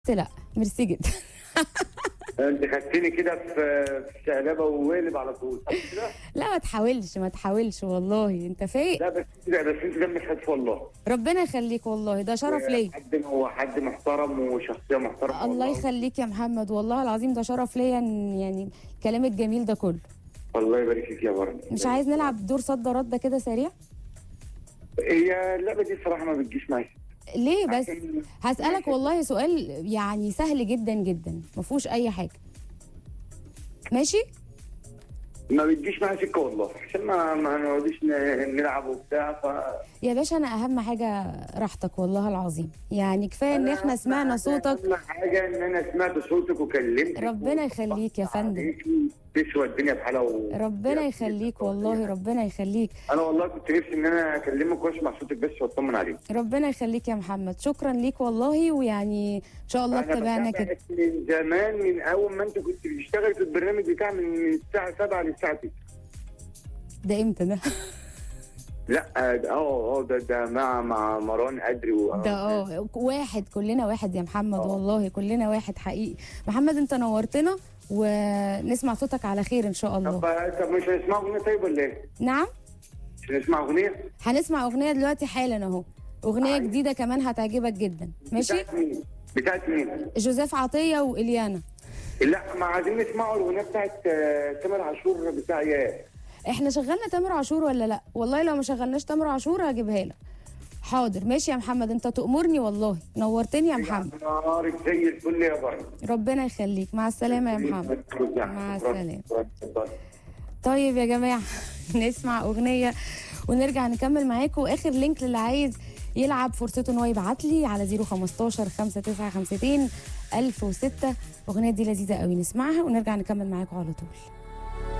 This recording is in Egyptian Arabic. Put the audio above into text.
لا ميرسي جدا انت خدتني كده في في شقلبه ووالب على طول صح كده؟ لا ما تحاولش ما تحاولش والله انت فايق لا بس لا بس انت دمك خفيف والله ربنا يخليك والله ده شرف ليا حد هو حد محترم وشخصيه محترمه الله والله. يخليك يا محمد والله العظيم ده شرف ليا إن يعني الكلام الجميل ده كله الله يبارك فيك يا برد مش عايز نلعب دور صد رد كده سريع هي اللعبه دي الصراحه ما بتجيش معايا ليه بس عشان- هسألك والله سؤال يعني سهل جدا جدا ما فيهوش اي حاجه ماشي ما بتجيش معايا سكه والله عشان ما ما نقعدش ن- نلعب وبتاع ف يا باشا انا اهم حاجه راحتك والله العظيم يعني كفايه ان أنا احنا سمعنا أهم صوتك اهم حاجه ان انا سمعت صوتك وكلمتك ربنا يخليك يا فندم. عليكي، تسوى الدنيا بحالها و... ربنا يخليك والله ربنا يخليك انا والله كنت نفسي ان انا اكلمك واسمع صوتك بس واطمن عليك ربنا يخليك يا محمد شكرا ليك والله ويعني ان شاء الله أنا اتبعنا كده بتابعك من زمان من اول ما انت كنت بتشتغل في البرنامج بتاع من من الساعه 7 للساعه 9 ده امتى ده لا اه اه ده ده مع مع مروان قدري و... ده اه واحد كلنا واحد يا محمد آه. والله كلنا واحد حقيقي محمد انت نورتنا ونسمع صوتك على خير ان شاء طب الله طب مش هنسمع اغنيه طيب ولا ايه؟ نعم مش هنسمع اغنيه؟ هنسمع اغنيه دلوقتي حالا اهو اغنيه عايز. جديده كمان هتعجبك جدا ماشي بتاعت مين؟ بتاعت مين؟ جوزيف عطيه واليانا لا ما عايزين نسمعوا الاغنيه بتاعت آه، تامر عاشور بتاع ياه احنا شغلنا تامر عاشور ولا لا والله لو ما شغلناش تامر عاشور هجيبها لك حاضر ماشي يا محمد انت تأمرني والله نورتني يا محمد نهارك زي الفل يا برد ربنا يخليك مع السلامه يا محمد مع السلامة. طيب يا جماعة نسمع أغنية ونرجع نكمل معاكم آخر لينك للي عايز يلعب فرصته ان هو يبعت لي على 015 5952 1006 الأغنية دي لذيذة قوي نسمعها ونرجع نكمل معاكم على طول